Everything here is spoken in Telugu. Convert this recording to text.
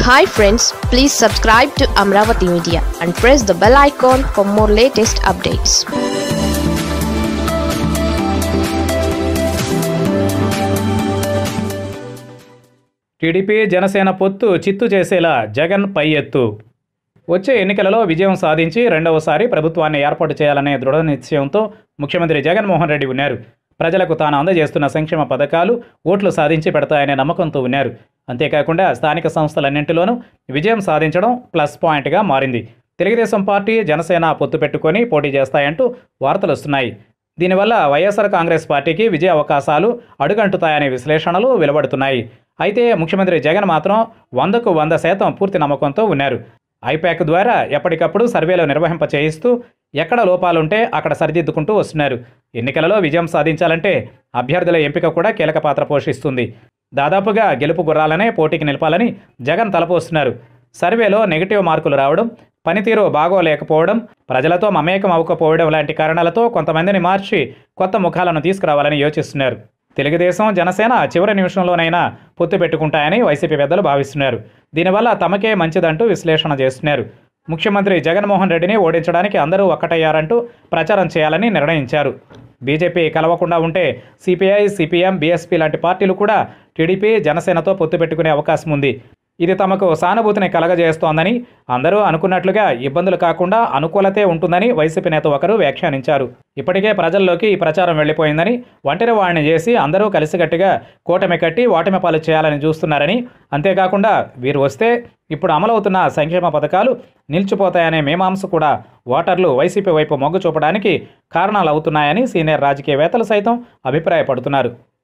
hi friends please subscribe to Amaravati media and press the bell icon for more latest updates TDP Janasena పొత్తు చిత్తు చేసేలా జగన్ పై ఎత్తు వచ్చే ఎన్నికలలో విజయం సాధించి రెండవసారి ప్రభుత్వాన్ని ఏర్పాటు చేయాలనే దృఢ నిశ్చయంతో ముఖ్యమంత్రి జగన్మోహన్ రెడ్డి ఉన్నారు ప్రజలకు తాను అందజేస్తున్న సంక్షేమ పథకాలు ఓట్లు సాధించి పెడతాయనే నమ్మకంతో ఉన్నారు అంతేకాకుండా స్థానిక సంస్థలన్నింటిలోనూ విజయం సాధించడం ప్లస్ పాయింట్గా మారింది తెలుగుదేశం పార్టీ జనసేన పొత్తు పెట్టుకొని పోటీ చేస్తాయంటూ వార్తలు వస్తున్నాయి దీనివల్ల వైఎస్ఆర్ కాంగ్రెస్ పార్టీకి విజయ అవకాశాలు అడుగంటుతాయనే విశ్లేషణలు వెలువడుతున్నాయి అయితే ముఖ్యమంత్రి జగన్ మాత్రం వందకు వంద శాతం పూర్తి నమ్మకంతో ఉన్నారు ఐపాక్ ద్వారా ఎప్పటికప్పుడు సర్వేలు నిర్వహింప చేయిస్తూ ఎక్కడ లోపాలుంటే అక్కడ సరిదిద్దుకుంటూ వస్తున్నారు ఎన్నికలలో విజయం సాధించాలంటే అభ్యర్థుల ఎంపిక కూడా కీలక పాత్ర పోషిస్తుంది దాదాపుగా గెలుపు గుర్రాలనే పోటీకి నిలపాలని జగన్ తలపోస్తున్నారు సర్వేలో నెగిటివ్ మార్కులు రావడం పనితీరు బాగోలేకపోవడం ప్రజలతో మమేకం అవ్వకపోవడం లాంటి కారణాలతో కొంతమందిని మార్చి కొత్త ముఖాలను తీసుకురావాలని యోచిస్తున్నారు తెలుగుదేశం జనసేన చివరి నిమిషంలోనైనా పొత్తు పెట్టుకుంటాయని వైసీపీ పెద్దలు భావిస్తున్నారు దీనివల్ల తమకే మంచిదంటూ విశ్లేషణ చేస్తున్నారు ముఖ్యమంత్రి జగన్మోహన్ రెడ్డిని ఓడించడానికి అందరూ ఒక్కటయ్యారంటూ ప్రచారం చేయాలని నిర్ణయించారు బీజేపీ కలవకుండా ఉంటే సిపిఐ సిపిఎం బీఎస్పీ లాంటి పార్టీలు కూడా టీడీపీ జనసేనతో పొత్తు పెట్టుకునే అవకాశం ఉంది ఇది తమకు సానుభూతిని కలగజేస్తోందని అందరూ అనుకున్నట్లుగా ఇబ్బందులు కాకుండా అనుకూలతే ఉంటుందని వైసీపీ నేత ఒకరు వ్యాఖ్యానించారు ఇప్పటికే ప్రజల్లోకి ఈ ప్రచారం వెళ్లిపోయిందని ఒంటరి వాడిని చేసి అందరూ కలిసికట్టుగా కూటమి కట్టి ఓటమి పాలు చేయాలని చూస్తున్నారని అంతేకాకుండా వీరు వస్తే ఇప్పుడు అమలవుతున్న సంక్షేమ పథకాలు నిలిచిపోతాయనే మీమాంస కూడా ఓటర్లు వైసీపీ వైపు మొగ్గు చూపడానికి కారణాలు అవుతున్నాయని సీనియర్ రాజకీయవేత్తలు సైతం అభిప్రాయపడుతున్నారు